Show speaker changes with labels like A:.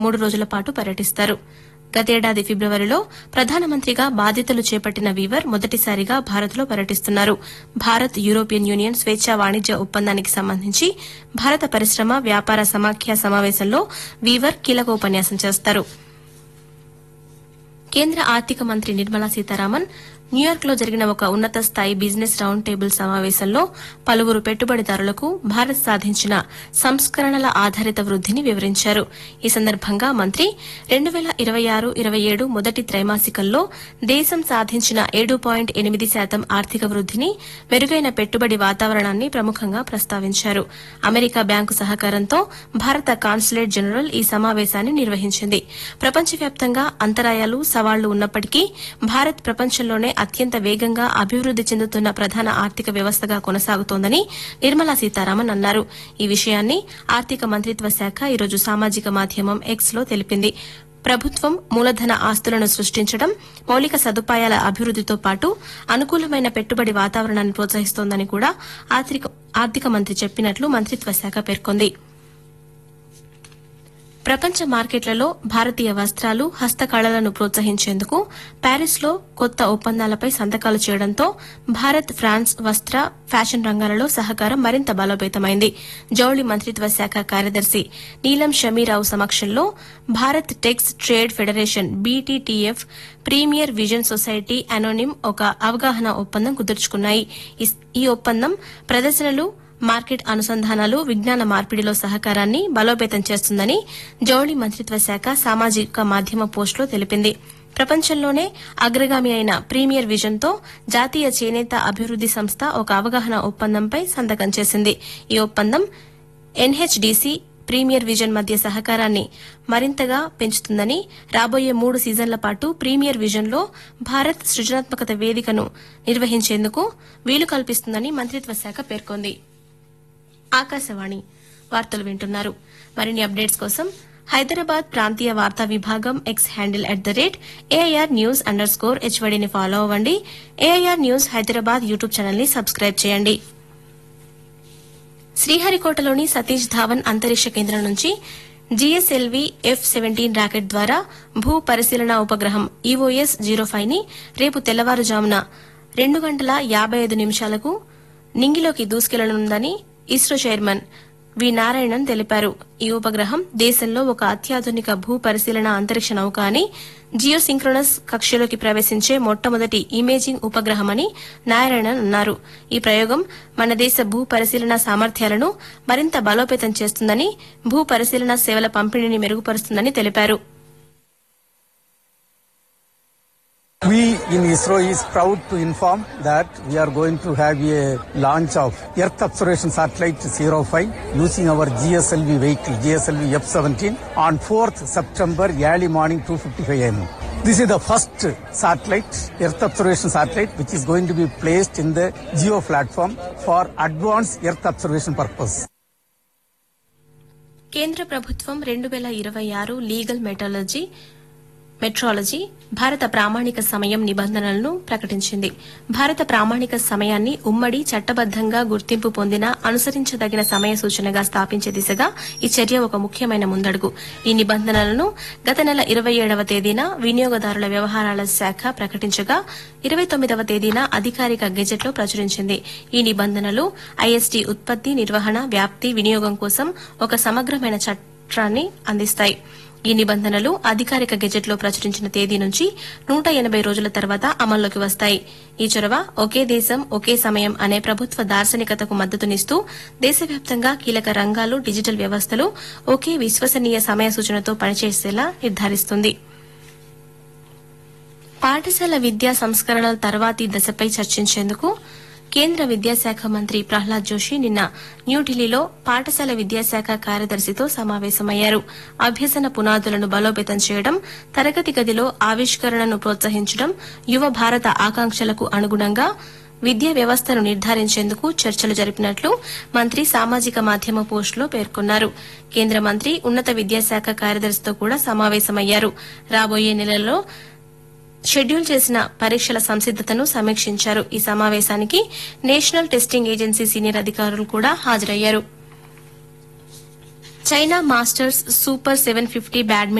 A: మూడు రోజుల పాటు పర్యటిస్తారు గతేడాది ఫిబ్రవరిలో ప్రధానమంత్రిగా బాధ్యతలు చేపట్టిన వీవర్ మొదటిసారిగా భారత్లో పర్యటిస్తున్నారు భారత్ యూరోపియన్ యూనియన్ స్వేచ్ఛా వాణిజ్య ఒప్పందానికి సంబంధించి భారత పరిశ్రమ వ్యాపార సమాఖ్య సమావేశంలో వీవర్ కీలక ఉపన్యాసం చేస్తారు కేంద్ర ఆర్థిక మంత్రి నిర్మలా సీతారామన్ న్యూయార్క్ లో జరిగిన ఒక ఉన్నత స్థాయి బిజినెస్ రౌండ్ టేబుల్ సమావేశంలో పలువురు పెట్టుబడిదారులకు భారత్ సాధించిన సంస్కరణల ఆధారిత వృద్దిని వివరించారు ఈ సందర్భంగా మంత్రి రెండు వేల ఇరవై ఆరు ఇరవై ఏడు మొదటి త్రైమాసికంలో దేశం సాధించిన ఏడు పాయింట్ ఎనిమిది శాతం ఆర్థిక వృద్దిని మెరుగైన పెట్టుబడి వాతావరణాన్ని ప్రముఖంగా ప్రస్తావించారు అమెరికా బ్యాంకు సహకారంతో భారత కాన్సులేట్ జనరల్ ఈ సమావేశాన్ని నిర్వహించింది ప్రపంచవ్యాప్తంగా అంతరాయాలు సవాళ్లు ఉన్నప్పటికీ భారత్ ప్రపంచంలోనే అత్యంత వేగంగా అభివృద్ది చెందుతున్న ప్రధాన ఆర్థిక వ్యవస్థగా కొనసాగుతోందని నిర్మలా సీతారామన్ అన్నారు ఈ విషయాన్ని ఆర్థిక మంత్రిత్వ శాఖ ఈరోజు సామాజిక మాధ్యమం ఎక్స్ లో తెలిపింది ప్రభుత్వం మూలధన ఆస్తులను సృష్టించడం మౌలిక సదుపాయాల అభివృద్దితో పాటు అనుకూలమైన పెట్టుబడి వాతావరణాన్ని ప్రోత్సహిస్తోందని కూడా ఆర్థిక- ఆర్థిక మంత్రి చెప్పినట్లు మంత్రిత్వ శాఖ పేర్కొంది ప్రపంచ మార్కెట్లలో భారతీయ వస్త్రాలు హస్తకళలను ప్రోత్సహించేందుకు ప్యారిస్లో కొత్త ఒప్పందాలపై సంతకాలు చేయడంతో భారత్ ఫ్రాన్స్ వస్త్ర ఫ్యాషన్ రంగాలలో సహకారం మరింత బలోపేతమైంది జౌళి మంత్రిత్వ శాఖ కార్యదర్శి నీలం షమీరావు సమక్షంలో Bharat tex trade federation BTTF premier vision society అనోనిమ్ ఒక అవగాహన ఒప్పందం కుదుర్చుకున్నాయి ఈ- ఈ ఒప్పందం ప్రదర్శనలు మార్కెట్ అనుసంధానాలు విజ్ఞాన మార్పిడిలో సహకారాన్ని బలోపేతం చేస్తుందని జౌళి మంత్రిత్వ శాఖ సామాజిక మాధ్యమ పోస్టులో తెలిపింది ప్రపంచంలోనే అగ్రగామి అయిన ప్రీమియర్ విజన్తో జాతీయ చేనేత అభివృద్ది సంస్థ ఒక అవగాహన ఒప్పందంపై సంతకం చేసింది ఈ ఒప్పందం ఎన్హెచ్డీసీ ప్రీమియర్ విజన్ మధ్య సహకారాన్ని మరింతగా పెంచుతుందని రాబోయే మూడు సీజన్ల పాటు ప్రీమియర్ విజన్లో భారత్ సృజనాత్మకత వేదికను నిర్వహించేందుకు వీలు కల్పిస్తుందని మంత్రిత్వ శాఖ పేర్కొంది ఆకాశవాణి వార్తలు వింటున్నారు మరిన్ని అప్డేట్స్ కోసం హైదరాబాద్ ప్రాంతీయ వార్తా విభాగం X handle at the rate AIR news underscore స్కోర్ హెచ్వడిని ఫాలో అవ్వండి AIR news Hyderabad YouTube channel ని సబ్స్క్రైబ్ చేయండి శ్రీహరికోటలోని సతీష్ ధావన్ అంతరిక్ష కేంద్రం నుంచి జీఎస్ఎల్వీ ఎఫ్ సెవెంటీన్ రాకెట్ ద్వారా భూ పరిశీలన ఉపగ్రహం ఈఓఎస్ జీరో ఫైవ్ ని రేపు తెల్లవారుజామున రెండు గంటల యాబై ఐదు నిమిషాలకు నింగిలోకి దూసుకెళ్లనుందని ఇస్రో చైర్మన్ వి నారాయణన్ తెలిపారు ఈ ఉపగ్రహం దేశంలో ఒక అత్యాధునిక భూ పరిశీలన అంతరిక్ష నౌక అని జియోసింక్రోనస్ కక్షలోకి ప్రవేశించే మొట్టమొదటి ఇమేజింగ్ ఉపగ్రహమని నారాయణన్ అన్నారు ఈ ప్రయోగం మన దేశ భూ పరిశీలన సామర్థ్యాలను మరింత బలోపేతం చేస్తుందని భూ పరిశీలన సేవల పంపిణీని మెరుగుపరుస్తుందని తెలిపారు
B: We in ISRO is proud to inform that we are going to have a launch of Earth Observation Satellite 05 using our GSLV vehicle, GSLV F-17 on 4th September early morning 2.55 am. This is the first satellite, Earth Observation Satellite, which is going to be placed in the geo platform for advanced Earth observation purpose.
A: కేంద్ర ప్రభుత్వం రెండు వేల ఇరవై ఆరు legal మెటాలజీ metrology భారత ప్రామాణిక సమయం నిబంధనలను ప్రకటించింది భారత ప్రామాణిక సమయాన్ని ఉమ్మడి చట్టబద్దంగా గుర్తింపు పొందిన అనుసరించదగిన సమయ సూచనగా స్థాపించే దిశగా ఈ చర్య ఒక ముఖ్యమైన ముందడుగు ఈ నిబంధనలను గత నెల ఇరవై ఏడవ తేదీన వినియోగదారుల వ్యవహారాల శాఖ ప్రకటించగా ఇరవై తొమ్మిదవ తేదీన అధికారిక గెజెట్లో ప్రచురించింది ఈ నిబంధనలు ఐఎస్టీ ఉత్పత్తి నిర్వహణ వ్యాప్తి వినియోగం కోసం ఒక సమగ్రమైన చట్టాన్ని అందిస్తాయి ఈ నిబంధనలు అధికారిక గెజెట్లో ప్రచురించిన తేదీ నుంచి నూట ఎనబై రోజుల తర్వాత అమల్లోకి వస్తాయి ఈ చొరవ ఒకే దేశం ఒకే సమయం అనే ప్రభుత్వ దార్శనికతకు మద్దతునిస్తూ దేశవ్యాప్తంగా కీలక రంగాలు డిజిటల్ వ్యవస్థలు ఒకే విశ్వసనీయ సమయ సూచనతో పనిచేసేలా నిర్ధారిస్తుంది పాఠశాల విద్యా సంస్కరణల తర్వాతి దశపై చర్చించేందుకు కేంద్ర విద్యాశాఖ మంత్రి ప్రహ్లాద్ జోషి నిన్న న్యూఢిల్లీలో పాఠశాల విద్యాశాఖ కార్యదర్శితో సమావేశమయ్యారు అభ్యసన పునాదులను బలోపేతం చేయడం తరగతి గదిలో ఆవిష్కరణను ప్రోత్సహించడం యువ భారత ఆకాంక్షలకు అనుగుణంగా విద్యా వ్యవస్థను నిర్ధారించేందుకు చర్చలు జరిపినట్లు మంత్రి సామాజిక మాధ్యమ పోస్టులో పేర్కొన్నారు కేంద్ర మంత్రి ఉన్నత విద్యాశాఖ కార్యదర్శితో కూడా సమావేశమయ్యారు రాబోయే నెలలో షెడ్యూల్ చేసిన పరీక్షల సంసిద్దతను సమీక్షించారు ఈ సమావేశానికి నేషనల్ టెస్టింగ్ ఏజెన్సీ సీనియర్ అధికారులు కూడా హాజరయ్యారు China masters super seven fifty badminton